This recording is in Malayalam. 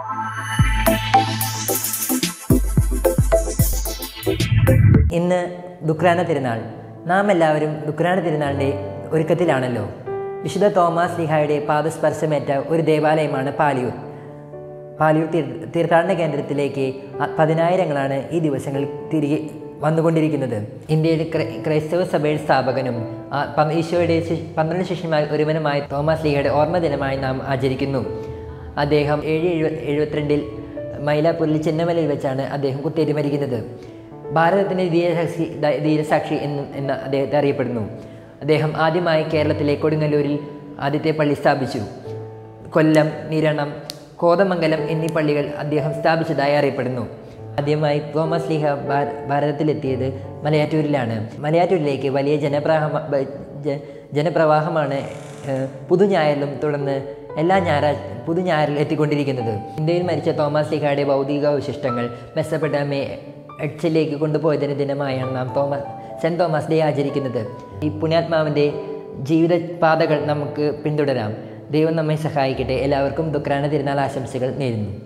ഇന്ന് ദുക്രാന തിരുനാൾ നാം എല്ലാവരും ദുക്രാന തിരുനാളിൻ്റെ ഒരുക്കത്തിലാണല്ലോ വിശുദ്ധ തോമസ് ലിഹായുടെ പാദസ്പർശമേറ്റ ഒരു ദേവാലയമാണ് പാലിയൂർ പാലിയൂർ തീർ തീർത്ഥാടന കേന്ദ്രത്തിലേക്ക് അ- പതിനായിരങ്ങളാണ് ഈ ദിവസങ്ങളിൽ തിരികെ വന്നുകൊണ്ടിരിക്കുന്നത് ഇന്ത്യയിലെ ക്രൈ- ക്രൈസ്തവ സഭയുടെ സ്ഥാപകനും ആ, പ- ഈശോയുടെ ശി- പന്ത്രണ്ട് ശിഷ്യന്മാർ ഒരുവനുമായ തോമസ് ലീഹയുടെ ഓർമ്മ ദിനമായി നാം ആചരിക്കുന്നു അദ്ദേഹം ഏഴ് എഴുപ എഴുപത്തിരണ്ടിൽ മൈലാപ്പൂരിൽ ചിന്നമലയിൽ വെച്ചാണ് അദ്ദേഹം കുത്തേറ്റ് മരിക്കുന്നത് ഭാരതത്തിൻ്റെ ധീരസാക്ഷി ദ- ധീരസാക്ഷി എന്ന് എന്ന് അദ്ദേഹത്തെ അറിയപ്പെടുന്നു അദ്ദേഹം ആദ്യമായി കേരളത്തിലെ കൊടുങ്ങല്ലൂരിൽ ആദ്യത്തെ പള്ളി സ്ഥാപിച്ചു കൊല്ലം നിരണം കോതമംഗലം എന്നീ പള്ളികൾ അദ്ദേഹം സ്ഥാപിച്ചതായി അറിയപ്പെടുന്നു ആദ്യമായി തോമസ് ലീഹ ഭാര- ഭാരതത്തിലെത്തിയത് മലയാറ്റൂരിലാണ് മലയാറ്റൂരിലേക്ക് വലിയ ജനപ്രവാഹ ബ- ജ- ജനപ്രവാഹമാണ് ഏഹ്, പുതുഞായറിലും തുടർന്ന് എല്ലാ ഞായറാഴ്ച പുതുഞായറിൽ എത്തിക്കൊണ്ടിരിക്കുന്നത് ഇന്ത്യയിൽ മരിച്ച തോമസ് ലീഹയുടെ ഭൗതിക വിശിഷ്ടങ്ങൾ മെസ്സപ്പെട്ടമേ എഡ്സിലേക്ക് കൊണ്ടുപോയതിന് ദിനമായാണ് നാം തോമസ് സെൻറ് തോമസ് ഡേ ആചരിക്കുന്നത് ഈ പുണ്യാത്മാവിൻ്റെ ജീവിത പാതകൾ നമുക്ക് പിന്തുടരാം ദൈവം നമ്മെ സഹായിക്കട്ടെ എല്ലാവർക്കും ദുഃഖാന തിരുനാൾ ആശംസകൾ നേരുന്നു